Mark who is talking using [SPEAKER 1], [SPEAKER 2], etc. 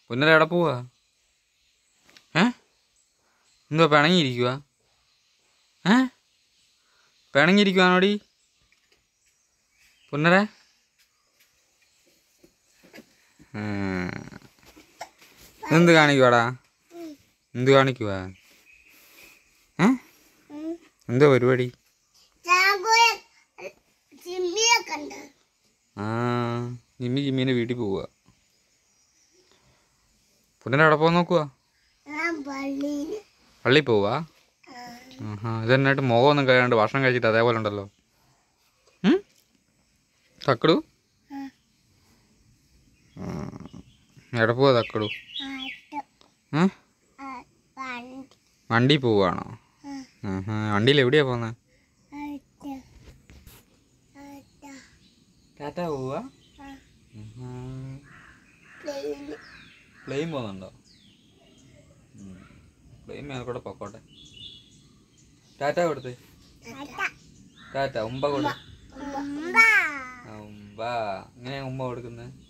[SPEAKER 1] പുന്നര എവിടെ പോവാ ഏ എന്തോ പിണങ്ങിയിരിക്കുക ഏ പിണങ്ങിയിരിക്കുവാണോടി പുന്നര എന്ത് കാണിക്കുവാടാ എന്ത് കാണിക്കുവാ ഏ എന്തോ പരിപാടി
[SPEAKER 2] ചിമ്മിയെ കണ്ട്
[SPEAKER 1] ആ ജിമ്മി ജിമ്മീൻ്റെ വീട്ടിൽ പോവുക പുന്നര എവിടെ പോകാൻ നോക്കുക
[SPEAKER 2] ഞാൻ പള്ളിയിൽ
[SPEAKER 1] പള്ളിയിൽ പോവാ ആഹാ ഇതെന്നായിട്ട് മുഖമൊന്നും കഴിയാണ്ട് ഭക്ഷണം കഴിച്ചിട്ട് അതേപോലെ ഉണ്ടല്ലോ ഉം? തക്കടു ആ. എവിടെ പോവാ തക്കടു ഏ
[SPEAKER 2] വണ്ടി
[SPEAKER 1] വണ്ടി പോവാണോ ആഹാ വണ്ടിയിൽ എവിടെയാ പോകുന്നത് ടാറ്റ പോവാ
[SPEAKER 2] പ്ലെയിന്
[SPEAKER 1] പ്ലെയിൻ പോകുന്നുണ്ടോ പ്ലെയിൻ മേൽക്കൂടെ പൊക്കോട്ടെ ടാറ്റ കൊടുത്തേ ടാറ്റ ഉമ്പ കൊടു ആ, ഉമ്പ എങ്ങനെയാ ഉമ്മ കൊടുക്കുന്നത്